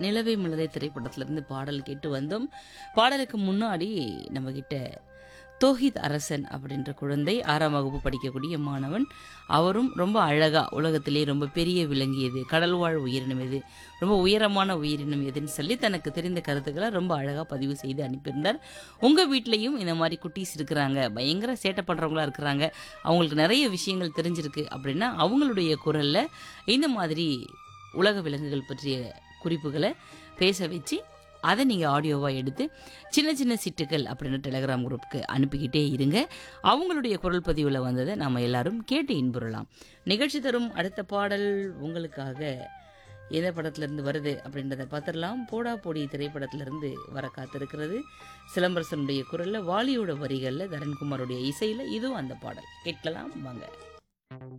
நிலவே மலரை திரைப்படத்திலிருந்து பாடல் கேட்டு வந்தோம் பாடலுக்கு முன்னாடி நம்ம கிட்ட தோஹித் அரசன் அப்படின்ற குழந்தை ஆறாம் வகுப்பு படிக்கக்கூடிய மாணவன் அவரும் ரொம்ப அழகா உலகத்திலே ரொம்ப பெரிய விலங்கியது கடல் வாழ் உயிரினம் எது ரொம்ப உயரமான உயிரினம் எதுன்னு சொல்லி தனக்கு தெரிந்த கருத்துக்களை ரொம்ப அழகா பதிவு செய்து அனுப்பியிருந்தார் உங்க வீட்லயும் இந்த மாதிரி குட்டீஸ் இருக்கிறாங்க பயங்கர சேட்டை பண்றவங்களா இருக்கிறாங்க அவங்களுக்கு நிறைய விஷயங்கள் தெரிஞ்சிருக்கு அப்படின்னா அவங்களுடைய குரல்ல இந்த மாதிரி உலக விலங்குகள் பற்றிய குறிப்புகளை பேச வச்சு அதை நீங்கள் ஆடியோவாக எடுத்து சின்ன சின்ன சிட்டுக்கள் அப்படின்னு டெலகிராம் குரூப்புக்கு அனுப்பிக்கிட்டே இருங்க அவங்களுடைய குரல் பதிவில் வந்ததை நாம் எல்லாரும் கேட்டு இன்புறலாம் நிகழ்ச்சி தரும் அடுத்த பாடல் உங்களுக்காக எந்த படத்துலேருந்து வருது அப்படின்றத பார்த்துடலாம் போடா போடி திரைப்படத்திலிருந்து வர காத்திருக்கிறது சிலம்பரசனுடைய குரலில் வாலியோட வரிகளில் தரண்குமாரோடைய இசையில் இதுவும் அந்த பாடல் கேட்கலாம் வாங்க